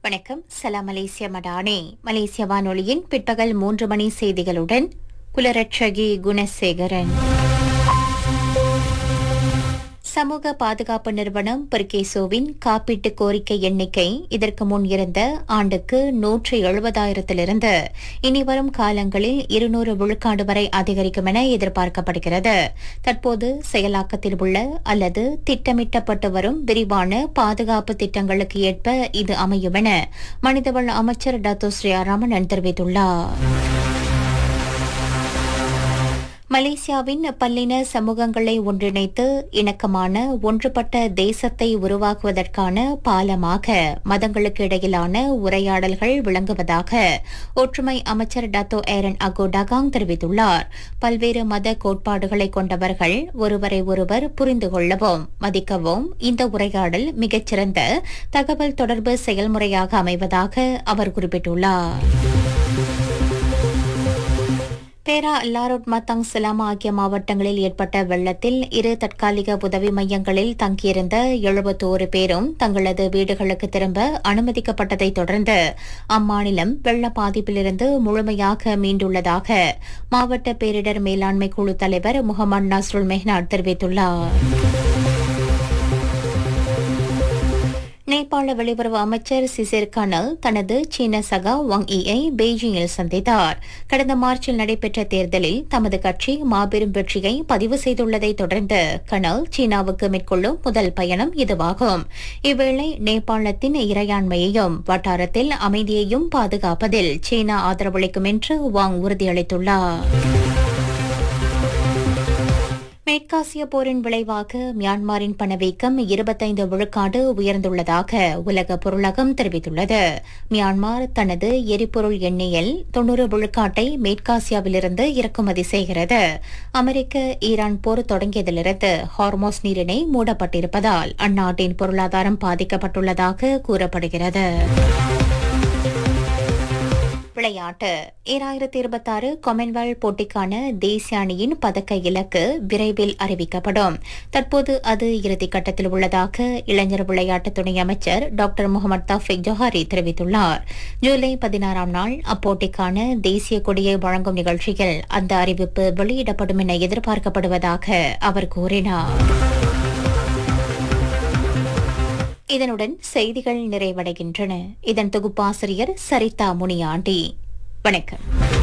வணக்கம் சலாம் மலேசிய மடானே மலேசிய வானொலியின் பிற்பகல் மூன்று மணி செய்திகளுடன் குலரட்சகி குணசேகரன் சமூக பாதுகாப்பு நிறுவனம் பெர்கேசோவின் காப்பீட்டு கோரிக்கை எண்ணிக்கை இதற்கு முன் இருந்த ஆண்டுக்கு நூற்று எழுபதாயிரத்திலிருந்து இனி வரும் காலங்களில் இருநூறு விழுக்காடு வரை அதிகரிக்கும் என எதிர்பார்க்கப்படுகிறது தற்போது செயலாக்கத்தில் உள்ள அல்லது திட்டமிட்டப்பட்டு வரும் விரிவான பாதுகாப்பு திட்டங்களுக்கு ஏற்ப இது அமையும் என மனிதவள அமைச்சர் டாக்டர் ஸ்ரீராமன் தெரிவித்துள்ளார் மலேசியாவின் பல்லின சமூகங்களை ஒன்றிணைத்து இணக்கமான ஒன்றுபட்ட தேசத்தை உருவாக்குவதற்கான பாலமாக மதங்களுக்கு இடையிலான உரையாடல்கள் விளங்குவதாக ஒற்றுமை அமைச்சர் டத்தோ ஏரன் அகோ டகாங் தெரிவித்துள்ளார் பல்வேறு மத கோட்பாடுகளை கொண்டவர்கள் ஒருவரை ஒருவர் புரிந்து கொள்ளவும் மதிக்கவும் இந்த உரையாடல் மிகச்சிறந்த தகவல் தொடர்பு செயல்முறையாக அமைவதாக அவர் குறிப்பிட்டுள்ளார் பேரா லாரோட் மத்தாங் சிலாமா ஆகிய மாவட்டங்களில் ஏற்பட்ட வெள்ளத்தில் இரு தற்காலிக உதவி மையங்களில் தங்கியிருந்த எழுபத்தோரு பேரும் தங்களது வீடுகளுக்கு திரும்ப அனுமதிக்கப்பட்டதை தொடர்ந்து அம்மாநிலம் வெள்ள பாதிப்பிலிருந்து முழுமையாக மீண்டுள்ளதாக மாவட்ட பேரிடர் மேலாண்மை குழு தலைவர் முகமது நஸ்ருல் மெஹ்னாட் தெரிவித்துள்ளார் நேபாள வெளியுறவு அமைச்சர் சிசிர் கனல் தனது சீன சகா வாங் ஈயை பெய்ஜிங்கில் சந்தித்தார் கடந்த மார்ச்சில் நடைபெற்ற தேர்தலில் தமது கட்சி மாபெரும் வெற்றியை பதிவு செய்துள்ளதை தொடர்ந்து கனல் சீனாவுக்கு மேற்கொள்ளும் முதல் பயணம் இதுவாகும் இவ்வேளை நேபாளத்தின் இறையாண்மையையும் வட்டாரத்தில் அமைதியையும் பாதுகாப்பதில் சீனா ஆதரவளிக்கும் என்று வாங் உறுதியளித்துள்ளார் மேற்காசிய போரின் விளைவாக மியான்மரின் பணவீக்கம் இருபத்தைந்து விழுக்காடு உயர்ந்துள்ளதாக உலக பொருளகம் தெரிவித்துள்ளது மியான்மர் தனது எரிபொருள் எண்ணெயில் தொன்னூறு விழுக்காட்டை மேற்காசியாவிலிருந்து இறக்குமதி செய்கிறது அமெரிக்க ஈரான் போர் தொடங்கியதிலிருந்து ஹார்மோஸ் நீரிணை மூடப்பட்டிருப்பதால் அந்நாட்டின் பொருளாதாரம் பாதிக்கப்பட்டுள்ளதாக கூறப்படுகிறது விளையாட்டு ஈராயிரத்தி இருபத்தாறு காமன்வெல்த் போட்டிக்கான தேசிய அணியின் பதக்க இலக்கு விரைவில் அறிவிக்கப்படும் தற்போது அது இறுதிக்கட்டத்தில் உள்ளதாக இளைஞர் விளையாட்டு துணை அமைச்சர் டாக்டர் முகமது தஃபிக் ஜோஹாரி தெரிவித்துள்ளார் ஜூலை பதினாறாம் நாள் அப்போட்டிக்கான தேசிய கொடியை வழங்கும் நிகழ்ச்சியில் அந்த அறிவிப்பு வெளியிடப்படும் என எதிர்பார்க்கப்படுவதாக அவர் கூறினார் இதனுடன் செய்திகள் நிறைவடைகின்றன இதன் தொகுப்பாசிரியர் சரிதா முனியாண்டி வணக்கம்